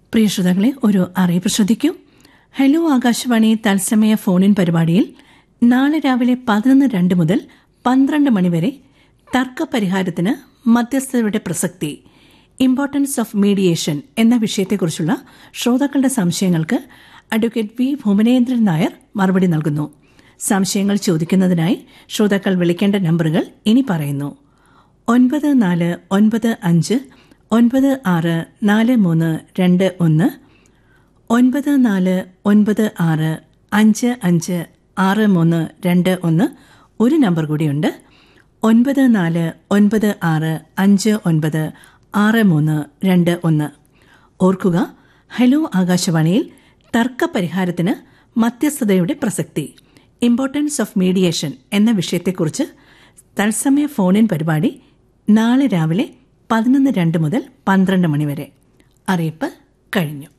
പ്രിയ ശ്രോതാക്കളെ ഒരു അറിയിപ്പ് ശ്രദ്ധിക്കൂ ഹലോ ആകാശവാണി തത്സമയ ഫോണിൻ പരിപാടിയിൽ നാളെ രാവിലെ പതിനൊന്ന് രണ്ട് മുതൽ പന്ത്രണ്ട് മണിവരെ തർക്ക പരിഹാരത്തിന് മധ്യസ്ഥതയുടെ പ്രസക്തി ഇമ്പോർട്ടൻസ് ഓഫ് മീഡിയേഷൻ എന്ന വിഷയത്തെക്കുറിച്ചുള്ള ശ്രോതാക്കളുടെ സംശയങ്ങൾക്ക് അഡ്വക്കേറ്റ് വി ഭുവനേന്ദ്രൻ നായർ മറുപടി നൽകുന്നു സംശയങ്ങൾ ചോദിക്കുന്നതിനായി ശ്രോതാക്കൾ വിളിക്കേണ്ട നമ്പറുകൾ ഇനി പറയുന്നു ഒൻപത് നാല് ഒൻപത് അഞ്ച് ഒൻപത് ആറ് നാല് മൂന്ന് രണ്ട് ഒന്ന് ഒൻപത് നാല് ഒൻപത് ആറ് അഞ്ച് അഞ്ച് ആറ് മൂന്ന് രണ്ട് ഒന്ന് ഒരു നമ്പർ കൂടിയുണ്ട് ഒൻപത് നാല് ഒൻപത് ആറ് അഞ്ച് ഒൻപത് ആറ് മൂന്ന് രണ്ട് ഒന്ന് ഓർക്കുക ഹലോ ആകാശവാണിയിൽ തർക്ക പരിഹാരത്തിന് മധ്യസ്ഥതയുടെ പ്രസക്തി ഇമ്പോർട്ടൻസ് ഓഫ് മീഡിയേഷൻ എന്ന വിഷയത്തെക്കുറിച്ച് തത്സമയ ഫോണിൻ പരിപാടി നാളെ രാവിലെ പതിനൊന്ന് രണ്ട് മുതൽ പന്ത്രണ്ട് മണിവരെ അറിയിപ്പ് കഴിഞ്ഞു